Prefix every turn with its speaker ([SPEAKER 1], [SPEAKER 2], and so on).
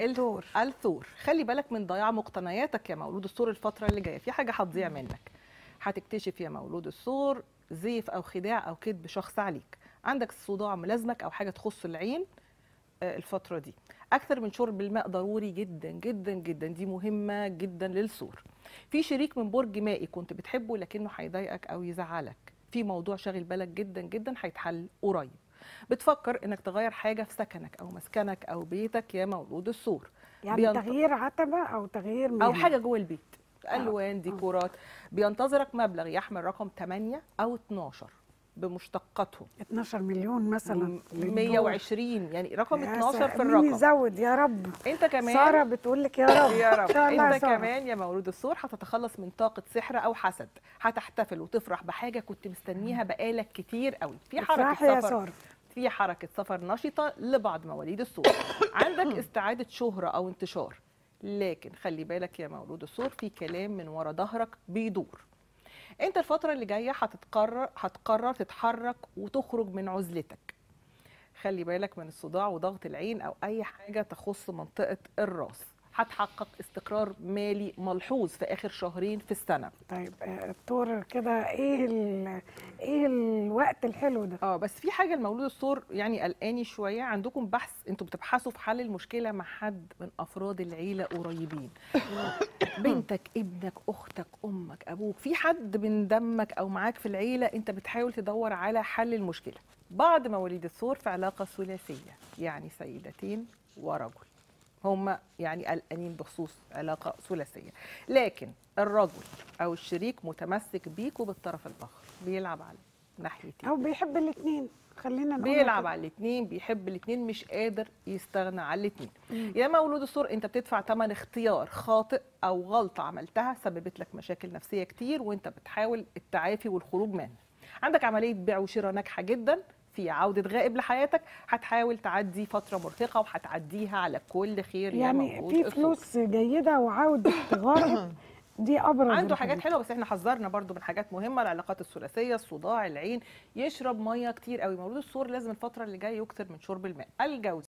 [SPEAKER 1] الثور
[SPEAKER 2] الثور خلي بالك من ضياع مقتنياتك يا مولود الثور الفتره اللي جايه في حاجه هتضيع منك هتكتشف يا مولود الثور زيف او خداع او كذب شخص عليك عندك صداع ملازمك او حاجه تخص العين آه، الفتره دي اكثر من شرب الماء ضروري جدا جدا جدا دي مهمه جدا للثور في شريك من برج مائي كنت بتحبه لكنه هيضايقك او يزعلك في موضوع شاغل بالك جدا جدا هيتحل قريب بتفكر انك تغير حاجه في سكنك او مسكنك او بيتك يا مولود الثور
[SPEAKER 1] يعني
[SPEAKER 2] بينط-
[SPEAKER 1] تغيير عتبه او تغيير
[SPEAKER 2] او
[SPEAKER 1] مهنة.
[SPEAKER 2] حاجه جوه البيت الوان ديكورات بينتظرك مبلغ يحمل رقم 8 او 12 بمشتقاتهم
[SPEAKER 1] 12 مليون مثلا للدور.
[SPEAKER 2] 120 يعني رقم
[SPEAKER 1] يا
[SPEAKER 2] 12
[SPEAKER 1] سا-
[SPEAKER 2] في
[SPEAKER 1] مين
[SPEAKER 2] الرقم
[SPEAKER 1] يزود يا رب
[SPEAKER 2] انت كمان
[SPEAKER 1] ساره بتقول لك يا رب
[SPEAKER 2] يا رب
[SPEAKER 1] إن شاء الله يا
[SPEAKER 2] انت
[SPEAKER 1] سارة.
[SPEAKER 2] كمان يا مولود الثور هتتخلص من طاقه سحر او حسد هتحتفل وتفرح بحاجه كنت مستنيها بقالك كتير قوي في حركه
[SPEAKER 1] افرحي يا
[SPEAKER 2] سفر
[SPEAKER 1] ساره
[SPEAKER 2] في حركه سفر نشطه لبعض مواليد الثور عندك استعاده شهره او انتشار لكن خلي بالك يا مولود الثور في كلام من ورا ظهرك بيدور انت الفتره اللي جايه هتتقرر هتقرر تتحرك وتخرج من عزلتك خلي بالك من الصداع وضغط العين او اي حاجه تخص منطقه الراس هتحقق استقرار مالي ملحوظ في اخر شهرين في السنه
[SPEAKER 1] طيب آه، الثور كده ايه ال... ايه الوقت الحلو ده
[SPEAKER 2] اه بس في حاجه المولود الثور يعني قلقاني شويه عندكم بحث انتوا بتبحثوا في حل المشكله مع حد من افراد العيله قريبين بنتك ابنك اختك امك ابوك في حد من دمك او معاك في العيله انت بتحاول تدور على حل المشكله بعض مواليد الثور في علاقه ثلاثيه يعني سيدتين ورجل هم يعني قلقانين بخصوص علاقه ثلاثيه لكن الرجل او الشريك متمسك بيك وبالطرف الاخر بيلعب على ناحيتين
[SPEAKER 1] او بيحب الاثنين خلينا نقول
[SPEAKER 2] بيلعب على الاثنين بيحب الاثنين مش قادر يستغنى عن الاثنين يا مولود الثور انت بتدفع ثمن اختيار خاطئ او غلطه عملتها سببت لك مشاكل نفسيه كتير وانت بتحاول التعافي والخروج منها عندك عمليه بيع وشراء ناجحه جدا في عودة غائب لحياتك هتحاول تعدي فترة مرهقة وهتعديها على كل خير يا
[SPEAKER 1] يعني
[SPEAKER 2] مولود
[SPEAKER 1] في
[SPEAKER 2] الثور.
[SPEAKER 1] فلوس جيده وعوده غائب دي ابرز
[SPEAKER 2] عنده حاجات
[SPEAKER 1] الحاجات.
[SPEAKER 2] حلوه بس احنا حذرنا برضو من حاجات مهمه العلاقات الثلاثيه الصداع العين يشرب ميه كتير قوي مولود الثور لازم الفتره اللي جايه يكتر من شرب الماء الجوز